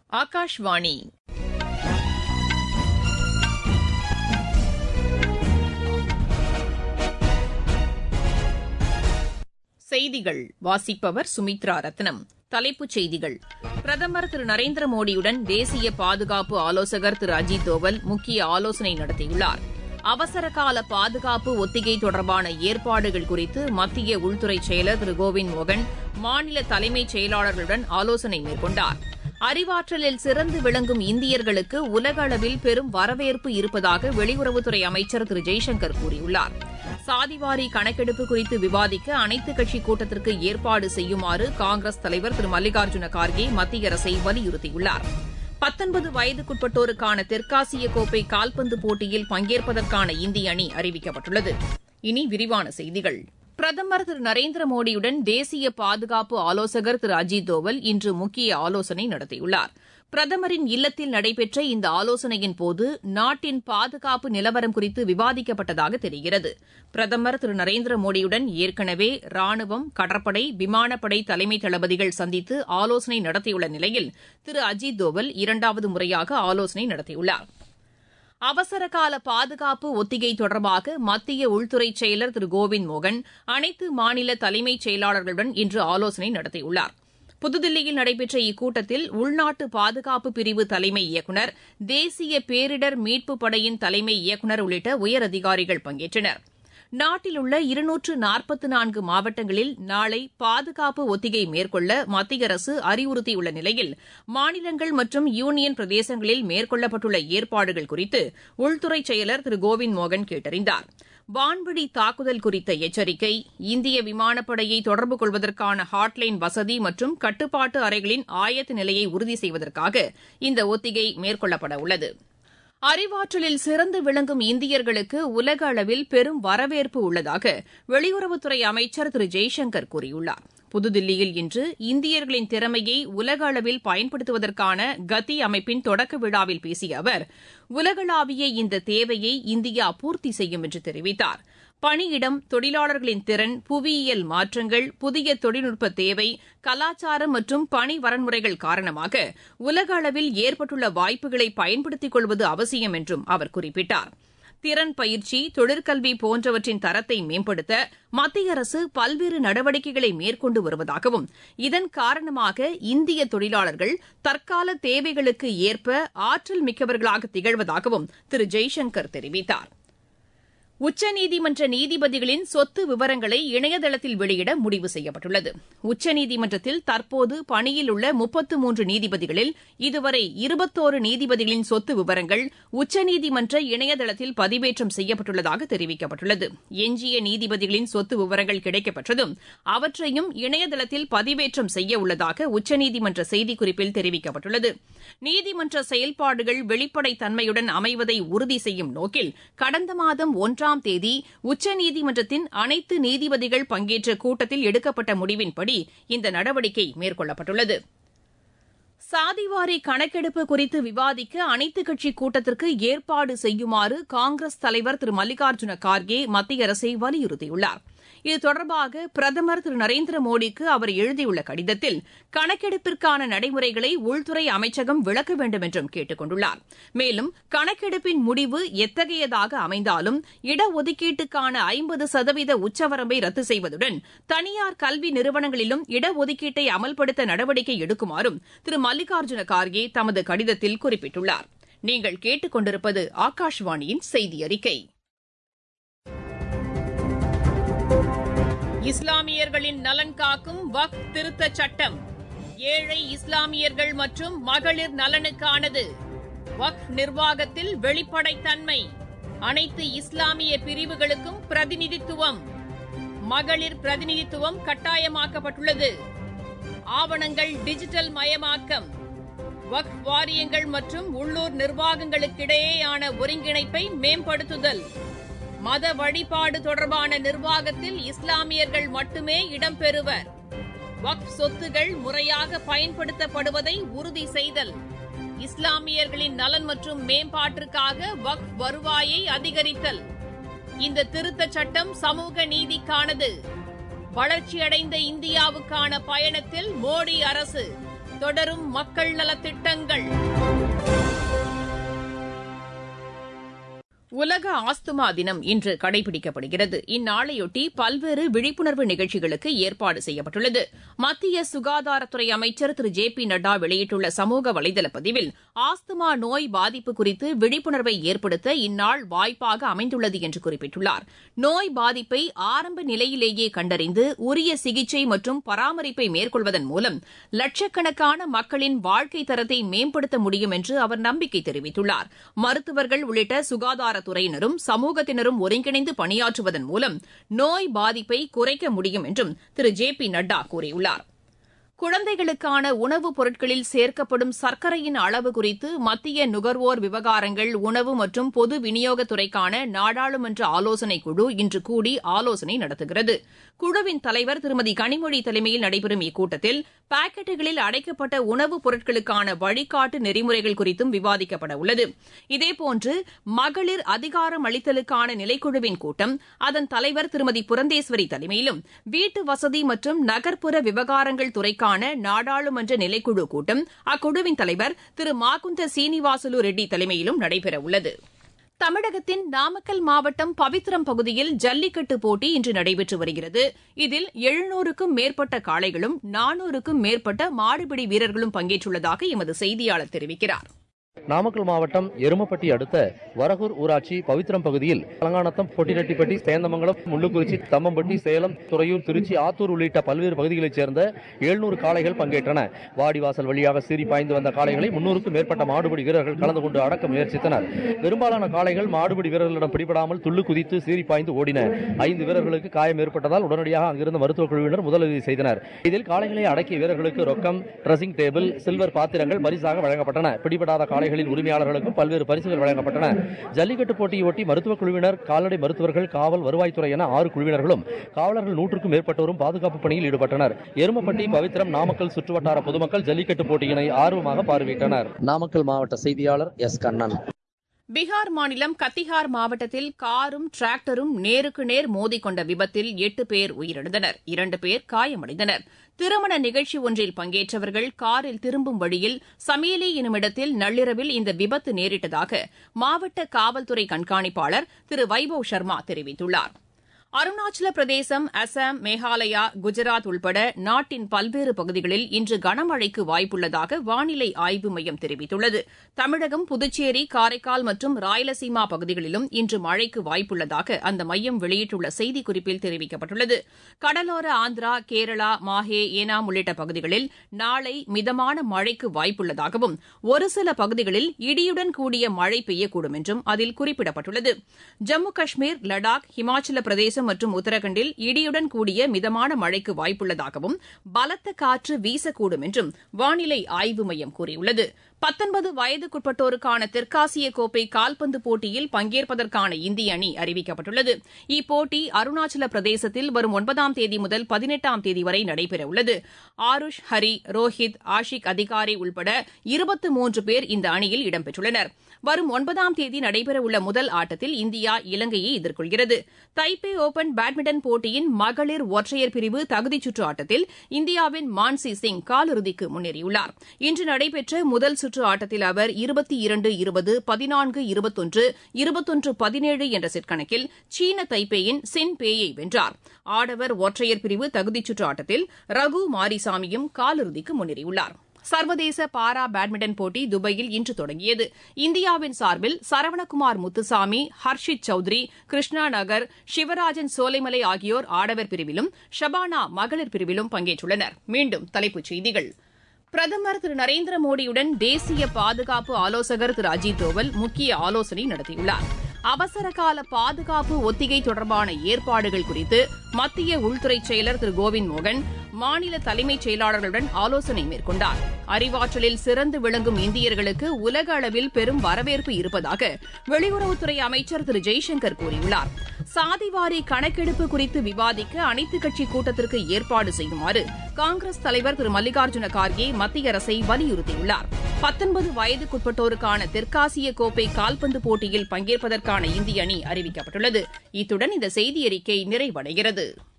ஆகாஷ்வாணி செய்திகள் வாசிப்பவர் சுமித்ரா ரத்னம் தலைப்புச் செய்திகள் பிரதமர் திரு நரேந்திர மோடியுடன் தேசிய பாதுகாப்பு ஆலோசகர் திரு அஜித் தோவல் முக்கிய ஆலோசனை நடத்தியுள்ளார் அவசரகால பாதுகாப்பு ஒத்திகை தொடர்பான ஏற்பாடுகள் குறித்து மத்திய உள்துறை செயலர் திரு கோவிந்த் மோகன் மாநில தலைமைச் செயலாளர்களுடன் ஆலோசனை மேற்கொண்டார் அறிவாற்றலில் சிறந்து விளங்கும் இந்தியர்களுக்கு உலக அளவில் பெரும் வரவேற்பு இருப்பதாக வெளியுறவுத்துறை அமைச்சர் திரு ஜெய்சங்கர் கூறியுள்ளார் சாதிவாரி கணக்கெடுப்பு குறித்து விவாதிக்க அனைத்துக் கட்சி கூட்டத்திற்கு ஏற்பாடு செய்யுமாறு காங்கிரஸ் தலைவர் திரு மல்லிகார்ஜுன கார்கே மத்திய அரசை வலியுறுத்தியுள்ளார் பத்தொன்பது வயதுக்குட்பட்டோருக்கான தெற்காசிய கோப்பை கால்பந்து போட்டியில் பங்கேற்பதற்கான இந்திய அணி அறிவிக்கப்பட்டுள்ளது இனி விரிவான செய்திகள் பிரதமர் திரு நரேந்திர மோடியுடன் தேசிய பாதுகாப்பு ஆலோசகர் திரு அஜித் தோவல் இன்று முக்கிய ஆலோசனை நடத்தியுள்ளார் பிரதமரின் இல்லத்தில் நடைபெற்ற இந்த ஆலோசனையின் போது நாட்டின் பாதுகாப்பு நிலவரம் குறித்து விவாதிக்கப்பட்டதாக தெரிகிறது பிரதமர் திரு நரேந்திர மோடியுடன் ஏற்கனவே ராணுவம் கடற்படை விமானப்படை தலைமை தளபதிகள் சந்தித்து ஆலோசனை நடத்தியுள்ள நிலையில் திரு அஜித் தோவல் இரண்டாவது முறையாக ஆலோசனை நடத்தியுள்ளார் அவசரகால பாதுகாப்பு ஒத்திகை தொடர்பாக மத்திய உள்துறை செயலர் திரு கோவிந்த் மோகன் அனைத்து மாநில தலைமைச் செயலாளர்களுடன் இன்று ஆலோசனை நடத்தியுள்ளார் புதுதில்லியில் நடைபெற்ற இக்கூட்டத்தில் உள்நாட்டு பாதுகாப்பு பிரிவு தலைமை இயக்குநர் தேசிய பேரிடர் மீட்புப் படையின் தலைமை இயக்குநர் உள்ளிட்ட உயரதிகாரிகள் பங்கேற்றனர் நாட்டில் உள்ள இருநூற்று நாற்பத்து நான்கு மாவட்டங்களில் நாளை பாதுகாப்பு ஒத்திகை மேற்கொள்ள மத்திய அரசு அறிவுறுத்தியுள்ள நிலையில் மாநிலங்கள் மற்றும் யூனியன் பிரதேசங்களில் மேற்கொள்ளப்பட்டுள்ள ஏற்பாடுகள் குறித்து உள்துறை செயலர் திரு கோவிந்த் மோகன் கேட்டறிந்தார் வான்வழி தாக்குதல் குறித்த எச்சரிக்கை இந்திய விமானப்படையை தொடர்பு கொள்வதற்கான ஹாட்லைன் வசதி மற்றும் கட்டுப்பாட்டு அறைகளின் ஆயத்த நிலையை உறுதி செய்வதற்காக இந்த ஒத்திகை மேற்கொள்ளப்பட உள்ளது அறிவாற்றலில் சிறந்து விளங்கும் இந்தியர்களுக்கு உலக அளவில் பெரும் வரவேற்பு உள்ளதாக வெளியுறவுத்துறை அமைச்சர் திரு ஜெய்சங்கர் கூறியுள்ளார் புதுதில்லியில் இன்று இந்தியர்களின் திறமையை உலக அளவில் பயன்படுத்துவதற்கான கத்தி அமைப்பின் தொடக்க விழாவில் பேசிய அவர் உலகளாவிய இந்த தேவையை இந்தியா பூர்த்தி செய்யும் என்று தெரிவித்தார் பணியிடம் தொழிலாளர்களின் திறன் புவியியல் மாற்றங்கள் புதிய தொழில்நுட்ப தேவை கலாச்சாரம் மற்றும் பணி வரன்முறைகள் காரணமாக உலக அளவில் ஏற்பட்டுள்ள வாய்ப்புகளை பயன்படுத்திக் கொள்வது அவசியம் என்றும் அவர் குறிப்பிட்டார் திறன் பயிற்சி தொழிற்கல்வி போன்றவற்றின் தரத்தை மேம்படுத்த மத்திய அரசு பல்வேறு நடவடிக்கைகளை மேற்கொண்டு வருவதாகவும் இதன் காரணமாக இந்திய தொழிலாளர்கள் தற்கால தேவைகளுக்கு ஏற்ப ஆற்றல் மிக்கவர்களாக திகழ்வதாகவும் திரு ஜெய்சங்கர் தெரிவித்தார் உச்சநீதிமன்ற நீதிபதிகளின் சொத்து விவரங்களை இணையதளத்தில் வெளியிட முடிவு செய்யப்பட்டுள்ளது உச்சநீதிமன்றத்தில் தற்போது பணியில் உள்ள முப்பத்து மூன்று நீதிபதிகளில் இதுவரை இருபத்தோரு நீதிபதிகளின் சொத்து விவரங்கள் உச்சநீதிமன்ற இணையதளத்தில் பதிவேற்றம் செய்யப்பட்டுள்ளதாக தெரிவிக்கப்பட்டுள்ளது எஞ்சிய நீதிபதிகளின் சொத்து விவரங்கள் கிடைக்கப்பெற்றதும் அவற்றையும் இணையதளத்தில் பதிவேற்றம் செய்ய உள்ளதாக உச்சநீதிமன்ற செய்திக்குறிப்பில் தெரிவிக்கப்பட்டுள்ளது நீதிமன்ற செயல்பாடுகள் வெளிப்படைத் தன்மையுடன் அமைவதை உறுதி செய்யும் நோக்கில் கடந்த மாதம் ஒன்றாம் ஒன்றாம் தேதி உச்சநீதிமன்றத்தின் அனைத்து நீதிபதிகள் பங்கேற்ற கூட்டத்தில் எடுக்கப்பட்ட முடிவின்படி இந்த நடவடிக்கை மேற்கொள்ளப்பட்டுள்ளது சாதிவாரி கணக்கெடுப்பு குறித்து விவாதிக்க அனைத்துக் கட்சி கூட்டத்திற்கு ஏற்பாடு செய்யுமாறு காங்கிரஸ் தலைவர் திரு மல்லிகார்ஜுன கார்கே மத்திய அரசை வலியுறுத்தியுள்ளார் இது தொடர்பாக பிரதமர் திரு நரேந்திர மோடிக்கு அவர் எழுதியுள்ள கடிதத்தில் கணக்கெடுப்பிற்கான நடைமுறைகளை உள்துறை அமைச்சகம் விளக்க வேண்டும் என்றும் கேட்டுக் கொண்டுள்ளார் மேலும் கணக்கெடுப்பின் முடிவு எத்தகையதாக அமைந்தாலும் இடஒதுக்கீட்டுக்கான ஐம்பது சதவீத உச்சவரம்பை ரத்து செய்வதுடன் தனியார் கல்வி நிறுவனங்களிலும் இடஒதுக்கீட்டை அமல்படுத்த நடவடிக்கை எடுக்குமாறும் திரு மல்லிகார்ஜுன கார்கே தமது கடிதத்தில் குறிப்பிட்டுள்ளார் நீங்கள் கேட்டுக் கொண்டிருப்பது ஆகாஷ்வாணியின் செய்தி அறிக்கை இஸ்லாமியர்களின் நலன் காக்கும் வக் திருத்தச் சட்டம் ஏழை இஸ்லாமியர்கள் மற்றும் மகளிர் நலனுக்கானது வக் நிர்வாகத்தில் வெளிப்படைத்தன்மை அனைத்து இஸ்லாமிய பிரிவுகளுக்கும் பிரதிநிதித்துவம் மகளிர் பிரதிநிதித்துவம் கட்டாயமாக்கப்பட்டுள்ளது ஆவணங்கள் டிஜிட்டல் மயமாக்கம் வக் வாரியங்கள் மற்றும் உள்ளூர் நிர்வாகங்களுக்கிடையேயான ஒருங்கிணைப்பை மேம்படுத்துதல் மத வழிபாடு தொடர்பான நிர்வாகத்தில் இஸ்லாமியர்கள் மட்டுமே இடம்பெறுவர் வக்ஃப் சொத்துகள் முறையாக பயன்படுத்தப்படுவதை உறுதி செய்தல் இஸ்லாமியர்களின் நலன் மற்றும் மேம்பாட்டிற்காக வக்ஃப் வருவாயை அதிகரித்தல் இந்த திருத்தச் சட்டம் சமூக நீதிக்கானது வளர்ச்சியடைந்த இந்தியாவுக்கான பயணத்தில் மோடி அரசு தொடரும் மக்கள் நலத்திட்டங்கள் உலக ஆஸ்துமா தினம் இன்று கடைபிடிக்கப்படுகிறது இந்நாளையொட்டி பல்வேறு விழிப்புணர்வு நிகழ்ச்சிகளுக்கு ஏற்பாடு செய்யப்பட்டுள்ளது மத்திய சுகாதாரத்துறை அமைச்சர் திரு ஜே பி நட்டா வெளியிட்டுள்ள சமூக வலைதள பதிவில் ஆஸ்துமா நோய் பாதிப்பு குறித்து விழிப்புணர்வை ஏற்படுத்த இந்நாள் வாய்ப்பாக அமைந்துள்ளது என்று குறிப்பிட்டுள்ளார் நோய் பாதிப்பை ஆரம்ப நிலையிலேயே கண்டறிந்து உரிய சிகிச்சை மற்றும் பராமரிப்பை மேற்கொள்வதன் மூலம் லட்சக்கணக்கான மக்களின் வாழ்க்கை தரத்தை மேம்படுத்த முடியும் என்று அவர் நம்பிக்கை தெரிவித்துள்ளார் மருத்துவர்கள் உள்ளிட்ட சுகாதார துறையினரும் சமூகத்தினரும் ஒருங்கிணைந்து பணியாற்றுவதன் மூலம் நோய் பாதிப்பை குறைக்க முடியும் என்றும் திரு ஜே பி நட்டா கூறியுள்ளார் குழந்தைகளுக்கான உணவுப் பொருட்களில் சேர்க்கப்படும் சர்க்கரையின் அளவு குறித்து மத்திய நுகர்வோர் விவகாரங்கள் உணவு மற்றும் பொது விநியோகத்துறைக்கான நாடாளுமன்ற ஆலோசனைக் குழு இன்று கூடி ஆலோசனை நடத்துகிறது குழுவின் தலைவர் திருமதி கனிமொழி தலைமையில் நடைபெறும் இக்கூட்டத்தில் பாக்கெட்டுகளில் அடைக்கப்பட்ட உணவுப் பொருட்களுக்கான வழிகாட்டு நெறிமுறைகள் குறித்தும் விவாதிக்கப்பட உள்ளது இதேபோன்று மகளிர் அதிகாரம் அளித்தலுக்கான நிலைக்குழுவின் கூட்டம் அதன் தலைவர் திருமதி புரந்தேஸ்வரி தலைமையிலும் வீட்டு வசதி மற்றும் நகர்ப்புற விவகாரங்கள் துறைக்கான நாடாளுமன்ற நிலைக்குழு கூட்டம் அக்குழுவின் தலைவர் திரு மாகுந்த சீனிவாசுலு ரெட்டி தலைமையிலும் நடைபெறவுள்ளது தமிழகத்தின் நாமக்கல் மாவட்டம் பவித்ரம் பகுதியில் ஜல்லிக்கட்டு போட்டி இன்று நடைபெற்று வருகிறது இதில் எழுநூறுக்கும் மேற்பட்ட காளைகளும் நானூறுக்கும் மேற்பட்ட மாடுபிடி வீரர்களும் பங்கேற்றுள்ளதாக எமது செய்தியாளர் தெரிவிக்கிறார் நாமக்கல் மாவட்டம் எருமப்பட்டி அடுத்த வரகூர் ஊராட்சி பவித்ரம் பகுதியில் அலங்காநத்தம் பொட்டிரெட்டிப்பட்டி சேந்தமங்கலம் முள்ளுக்குறிச்சி தம்மம்பட்டி சேலம் துறையூர் திருச்சி ஆத்தூர் உள்ளிட்ட பல்வேறு பகுதிகளைச் சேர்ந்த எழுநூறு காளைகள் பங்கேற்றன வாடிவாசல் வழியாக சீறி பாய்ந்து வந்த காளைகளை முன்னூறுக்கும் மேற்பட்ட மாடுபிடி வீரர்கள் கலந்து கொண்டு அடக்க முயற்சித்தனர் பெரும்பாலான காளைகள் மாடுபிடி வீரர்களிடம் பிடிபடாமல் துள்ளு குதித்து சீறி பாய்ந்து ஓடின ஐந்து வீரர்களுக்கு காயம் ஏற்பட்டதால் உடனடியாக அங்கிருந்த மருத்துவக் குழுவினர் முதலுதவி செய்தனர் இதில் காளைகளை அடக்கிய வீரர்களுக்கு ரொக்கம் ட்ரெஸ்ஸிங் டேபிள் சில்வர் பாத்திரங்கள் பரிசாக வழங்கப்பட்டன பிடிபடாத காளைகளின் உரிமையாளர்களுக்கும் பல்வேறு பரிசுகள் வழங்கப்பட்டன ஜல்லிக்கட்டு போட்டியொட்டி மருத்துவக் குழுவினர் கால்நடை மருத்துவர்கள் காவல் வருவாய்த்துறை என ஆறு குழுவினர்களும் காவலர்கள் நூற்றுக்கும் மேற்பட்டோரும் பாதுகாப்பு பணியில் ஈடுபட்டனர் எருமப்பட்டி பவித்திரம் நாமக்கல் சுற்றுவட்டார பொதுமக்கள் ஜல்லிக்கட்டு போட்டியினை ஆர்வமாக பார்வையிட்டனர் நாமக்கல் மாவட்ட செய்தியாளர் எஸ் கண்ணன் பீகார் மாநிலம் கத்திஹார் மாவட்டத்தில் காரும் டிராக்டரும் நேருக்கு நேர் மோதிக்கொண்ட விபத்தில் எட்டு பேர் உயிரிழந்தனர் இரண்டு பேர் காயமடைந்தனர் திருமண நிகழ்ச்சி ஒன்றில் பங்கேற்றவர்கள் காரில் திரும்பும் வழியில் சமேலி எனுமிடத்தில் நள்ளிரவில் இந்த விபத்து நேரிட்டதாக மாவட்ட காவல்துறை கண்காணிப்பாளர் திரு வைபவ் சர்மா தெரிவித்துள்ளார் அருணாச்சல பிரதேசம் அசாம் மேகாலயா குஜராத் உள்பட நாட்டின் பல்வேறு பகுதிகளில் இன்று கனமழைக்கு வாய்ப்புள்ளதாக வானிலை ஆய்வு மையம் தெரிவித்துள்ளது தமிழகம் புதுச்சேரி காரைக்கால் மற்றும் ராயலசீமா பகுதிகளிலும் இன்று மழைக்கு வாய்ப்புள்ளதாக அந்த மையம் வெளியிட்டுள்ள செய்திக்குறிப்பில் தெரிவிக்கப்பட்டுள்ளது கடலோர ஆந்திரா கேரளா மாஹே ஏனாம் உள்ளிட்ட பகுதிகளில் நாளை மிதமான மழைக்கு வாய்ப்புள்ளதாகவும் ஒரு சில பகுதிகளில் இடியுடன் கூடிய மழை பெய்யக்கூடும் என்றும் அதில் குறிப்பிடப்பட்டுள்ளது ஜம்மு காஷ்மீர் லடாக் ஹிமாச்சல பிரதேசம் மற்றும் உத்தரகண்டில் இடியுடன் கூடிய மிதமான மழைக்கு வாய்ப்புள்ளதாகவும் பலத்த காற்று வீசக்கூடும் என்றும் வானிலை ஆய்வு மையம் கூறியுள்ளது பத்தொன்பது வயதுக்குட்பட்டோருக்கான தெற்காசிய கோப்பை கால்பந்து போட்டியில் பங்கேற்பதற்கான இந்திய அணி அறிவிக்கப்பட்டுள்ளது இப்போட்டி அருணாச்சல பிரதேசத்தில் வரும் ஒன்பதாம் தேதி முதல் பதினெட்டாம் தேதி வரை நடைபெறவுள்ளது ஆருஷ் ஹரி ரோஹித் ஆஷிக் அதிகாரி உள்பட இருபத்து மூன்று பேர் இந்த அணியில் இடம்பெற்றுள்ளனர் வரும் ஒன்பதாம் தேதி நடைபெறவுள்ள முதல் ஆட்டத்தில் இந்தியா இலங்கையை எதிர்கொள்கிறது தைப்பே ஓபன் பேட்மிண்டன் போட்டியின் மகளிர் ஒற்றையர் பிரிவு தகுதிச் சுற்று ஆட்டத்தில் இந்தியாவின் மான்சி சிங் காலிறுதிக்கு முன்னேறியுள்ளார் இன்று நடைபெற்ற முதல் சுற்று ஆட்டத்தில் அவர் இருபத்தி இரண்டு இருபது பதினான்கு இருபத்தொன்று இருபத்தொன்று பதினேழு என்ற செட் கணக்கில் சீன தைப்பேயின் சின் பேயை வென்றார் ஆடவர் ஒற்றையர் பிரிவு தகுதிச் சுற்று ஆட்டத்தில் ரகு மாரிசாமியும் காலிறுதிக்கு முன்னேறியுள்ளார் சர்வதேச பாரா பேட்மிண்டன் போட்டி துபாயில் இன்று தொடங்கியது இந்தியாவின் சார்பில் சரவணகுமார் முத்துசாமி ஹர்ஷித் சௌத்ரி கிருஷ்ணா நகர் சிவராஜன் சோலைமலை ஆகியோர் ஆடவர் பிரிவிலும் ஷபானா மகளிர் பிரிவிலும் பங்கேற்றுள்ளனர் மீண்டும் தலைப்புச் செய்திகள் பிரதமர் திரு நரேந்திர மோடியுடன் தேசிய பாதுகாப்பு ஆலோசகர் திரு அஜித் தோவல் முக்கிய ஆலோசனை நடத்தியுள்ளார் அவசர கால பாதுகாப்பு ஒத்திகை தொடர்பான ஏற்பாடுகள் குறித்து மத்திய உள்துறை செயலர் திரு கோவிந்த் மோகன் மாநில தலைமைச் செயலாளர்களுடன் ஆலோசனை மேற்கொண்டார் அறிவாற்றலில் சிறந்து விளங்கும் இந்தியர்களுக்கு உலக அளவில் பெரும் வரவேற்பு இருப்பதாக வெளியுறவுத்துறை அமைச்சர் திரு ஜெய்சங்கர் கூறியுள்ளார் சாதிவாரி கணக்கெடுப்பு குறித்து விவாதிக்க அனைத்துக் கட்சி கூட்டத்திற்கு ஏற்பாடு செய்யுமாறு காங்கிரஸ் தலைவர் திரு மல்லிகார்ஜுன கார்கே மத்திய அரசை வலியுறுத்தியுள்ளார் பத்தொன்பது வயதுக்குட்பட்டோருக்கான தெற்காசிய கோப்பை கால்பந்து போட்டியில் பங்கேற்பதற்கான இந்திய அணி அறிவிக்கப்பட்டுள்ளது இத்துடன் இந்த செய்தியறிக்கை நிறைவடைகிறது